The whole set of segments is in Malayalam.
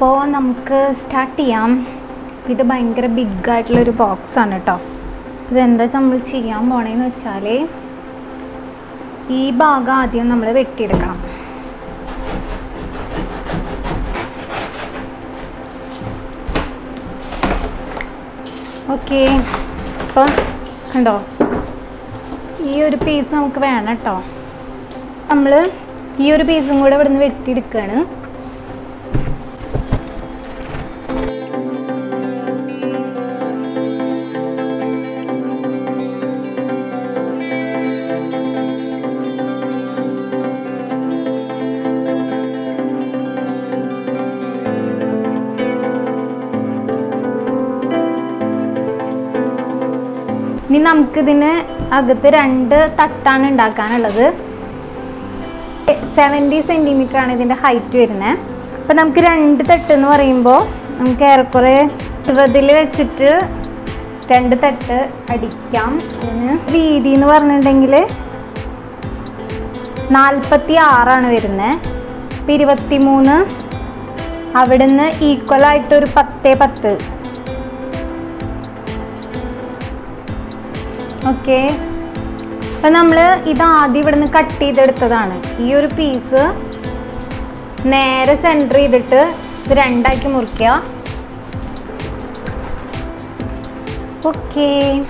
അപ്പോൾ നമുക്ക് സ്റ്റാർട്ട് ചെയ്യാം ഇത് ഭയങ്കര ബിഗ് ആയിട്ടുള്ളൊരു ബോക്സ് ആണ് കേട്ടോ ഇതെന്താ നമ്മൾ ചെയ്യാൻ പോണേന്ന് വെച്ചാൽ ഈ ഭാഗം ആദ്യം നമ്മൾ വെട്ടിയെടുക്കണം ഓക്കെ അപ്പോൾ കണ്ടോ ഈ ഒരു പീസ് നമുക്ക് വേണം കേട്ടോ നമ്മൾ ഈ ഒരു പീസും കൂടെ ഇവിടുന്ന് വെട്ടിയെടുക്കുകയാണ് ഇനി നമുക്കിതിന് അകത്ത് രണ്ട് തട്ടാണ് ഉണ്ടാക്കാനുള്ളത് സെവൻറ്റി സെൻറ്റിമീറ്റർ ആണ് ഇതിൻ്റെ ഹൈറ്റ് വരുന്നത് അപ്പം നമുക്ക് രണ്ട് തട്ട് എന്ന് പറയുമ്പോൾ നമുക്ക് ഏറെക്കുറെ ഇരുപതിൽ വെച്ചിട്ട് രണ്ട് തട്ട് അടിക്കാം അതിന് വീതി എന്ന് പറഞ്ഞിട്ടുണ്ടെങ്കിൽ നാൽപ്പത്തി ആറാണ് വരുന്നത് ഇപ്പം ഇരുപത്തി മൂന്ന് അവിടുന്ന് ഈക്വൽ ആയിട്ടൊരു പത്തേ പത്ത് ഓക്കെ അപ്പം നമ്മൾ ഇത് ആദ്യം ഇവിടുന്ന് കട്ട് ചെയ്തെടുത്തതാണ് ഈ ഒരു പീസ് നേരെ സെൻറ്റർ ചെയ്തിട്ട് ഇത് രണ്ടാക്കി മുറിക്കുക ഓക്കെ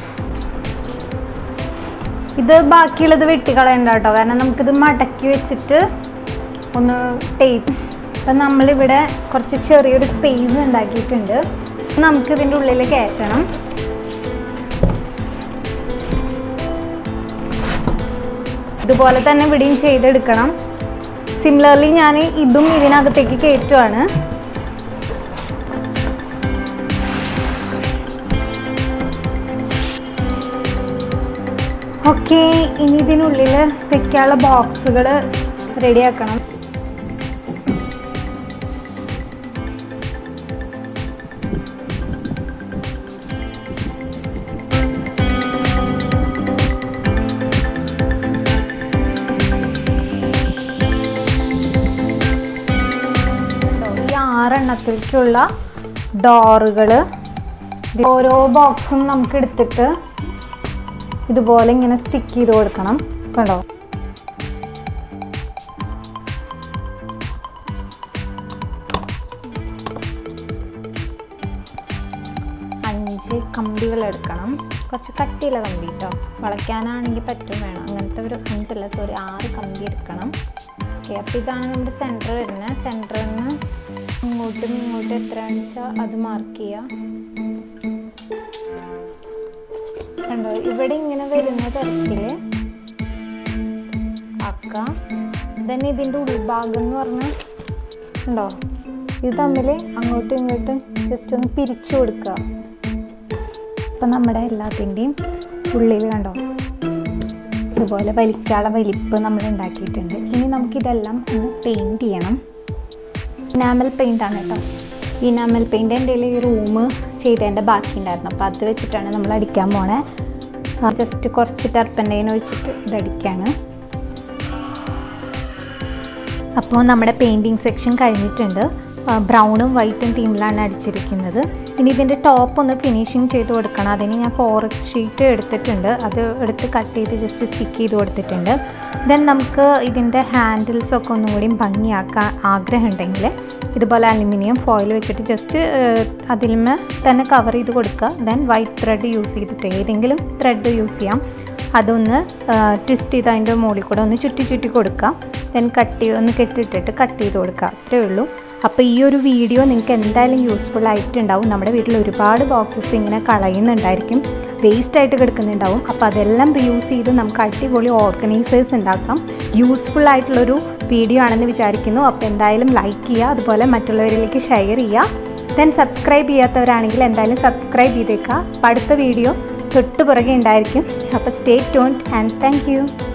ഇത് ബാക്കിയുള്ളത് വെട്ടിക്കളയണ്ട കേട്ടോ കാരണം നമുക്കിത് മടക്കി വെച്ചിട്ട് ഒന്ന് ടേപ്പ് അപ്പം നമ്മളിവിടെ കുറച്ച് ചെറിയൊരു സ്പേസ് ഉണ്ടാക്കിയിട്ടുണ്ട് നമുക്ക് ഇതിൻ്റെ ഉള്ളിൽ കയറ്റണം ഇതുപോലെ തന്നെ ഇവിടെയും ചെയ്തെടുക്കണം സിമിലർലി ഞാൻ ഇതും ഇതിനകത്തേക്ക് കയറ്റുവാണ് ഓക്കെ ഇനി ഇതിനുള്ളിൽ വെക്കാനുള്ള ബോക്സുകൾ റെഡിയാക്കണം ഈ ആറെണ്ണത്തിലേക്കുള്ള ഡോറുകൾ ഓരോ ബോക്സും നമുക്ക് എടുത്തിട്ട് ഇതുപോലെ ഇങ്ങനെ സ്റ്റിക്ക് ചെയ്ത് കൊടുക്കണം കണ്ടോ അഞ്ച് കമ്പികൾ എടുക്കണം കുറച്ച് കട്ടിയുള്ള കമ്പി കേട്ടോ വളയ്ക്കാനാണെങ്കിൽ പറ്റും വേണം അങ്ങനത്തെ ഒരു അഞ്ചല്ല സോറി ആറ് കമ്പി എടുക്കണം ഓക്കെ അപ്പോൾ ഇതാണ് നമ്മുടെ സെൻറ്റർ വരുന്നത് സെൻറ്ററിൽ നിന്ന് ഇങ്ങോട്ടും ഇങ്ങോട്ടും എത്രയാണെന്ന് വെച്ചാൽ അത് മാർക്ക് ചെയ്യുക കണ്ടോ ഇവിടെ ഇങ്ങനെ വരുന്ന തരത്തിൽ ആക്കാം തന്നെ ഇതിൻ്റെ ഉൾഭാഗം എന്ന് പറഞ്ഞാൽ ഉണ്ടോ ഇത് തമ്മിൽ അങ്ങോട്ടും ഇങ്ങോട്ടും ജസ്റ്റ് ഒന്ന് പിരിച്ചു കൊടുക്കുക അപ്പം നമ്മുടെ എല്ലാത്തിൻ്റെയും ഉള്ളിൽ കണ്ടോ ഇതുപോലെ വലിക്കാള വലിപ്പ് നമ്മൾ ഉണ്ടാക്കിയിട്ടുണ്ട് ഇനി നമുക്കിതെല്ലാം ഒന്ന് പെയിൻറ് ചെയ്യണം ഇനാമൽ പെയിൻ്റ് ആണ് കേട്ടോ ഇനാമൽ പെയിൻ്റ് എൻ്റെ ഈ റൂം ചെയ്തതിൻ്റെ ബാക്കി ഉണ്ടായിരുന്നു അപ്പോൾ അത് വെച്ചിട്ടാണ് നമ്മൾ അടിക്കാൻ പോണേ ജസ്റ്റ് കുറച്ച് ടർപ്പൻ്റെയിന് വെച്ചിട്ട് ഇതടിക്കാണ് അപ്പോൾ നമ്മുടെ പെയിൻറ്റിങ് സെക്ഷൻ കഴിഞ്ഞിട്ടുണ്ട് ബ്രൗണും വൈറ്റും തീമിലാണ് അടിച്ചിരിക്കുന്നത് ഇനി ഇതിൻ്റെ ടോപ്പ് ഒന്ന് ഫിനിഷിങ് ചെയ്ത് കൊടുക്കണം അതിന് ഞാൻ ഫോറക്സ് ഷീറ്റ് എടുത്തിട്ടുണ്ട് അത് എടുത്ത് കട്ട് ചെയ്ത് ജസ്റ്റ് സ്റ്റിക്ക് ചെയ്ത് കൊടുത്തിട്ടുണ്ട് ദെൻ നമുക്ക് ഇതിൻ്റെ ഹാൻഡിൽസ് ഒക്കെ ഒന്നും കൂടി ഭംഗിയാക്കാൻ ആഗ്രഹമുണ്ടെങ്കിൽ ഇതുപോലെ അലുമിനിയം ഫോയിൽ വെച്ചിട്ട് ജസ്റ്റ് അതിൽമേ തന്നെ കവർ ചെയ്ത് കൊടുക്കുക ദെൻ വൈറ്റ് ത്രെഡ് യൂസ് ചെയ്തിട്ട് ഏതെങ്കിലും ത്രെഡ് യൂസ് ചെയ്യാം അതൊന്ന് ട്വിസ്റ്റ് ചെയ്ത് അതിൻ്റെ മുകളിൽ കൂടെ ഒന്ന് ചുറ്റി ചുറ്റി കൊടുക്കുക ദെൻ കട്ട് ഒന്ന് കെട്ടിട്ടിട്ട് കട്ട് ചെയ്ത് കൊടുക്കുക അത്രയേ ഉള്ളൂ അപ്പോൾ ഈ ഒരു വീഡിയോ നിങ്ങൾക്ക് എന്തായാലും യൂസ്ഫുൾ ആയിട്ടുണ്ടാവും നമ്മുടെ വീട്ടിൽ ഒരുപാട് ബോക്സസ് ഇങ്ങനെ കളയുന്നുണ്ടായിരിക്കും വേസ്റ്റ് ആയിട്ട് കിടക്കുന്നുണ്ടാവും അപ്പോൾ അതെല്ലാം റീയൂസ് ചെയ്ത് നമുക്ക് അടിപൊളി ഓർഗനൈസേഴ്സ് ഉണ്ടാക്കാം യൂസ്ഫുൾ ആയിട്ടുള്ളൊരു വീഡിയോ ആണെന്ന് വിചാരിക്കുന്നു അപ്പോൾ എന്തായാലും ലൈക്ക് ചെയ്യുക അതുപോലെ മറ്റുള്ളവരിലേക്ക് ഷെയർ ചെയ്യുക ദെൻ സബ്സ്ക്രൈബ് ചെയ്യാത്തവരാണെങ്കിൽ എന്തായാലും സബ്സ്ക്രൈബ് ചെയ്തേക്കുക അപ്പോൾ അടുത്ത വീഡിയോ തൊട്ട് പുറകെ ഉണ്ടായിരിക്കും അപ്പോൾ stay tuned and thank U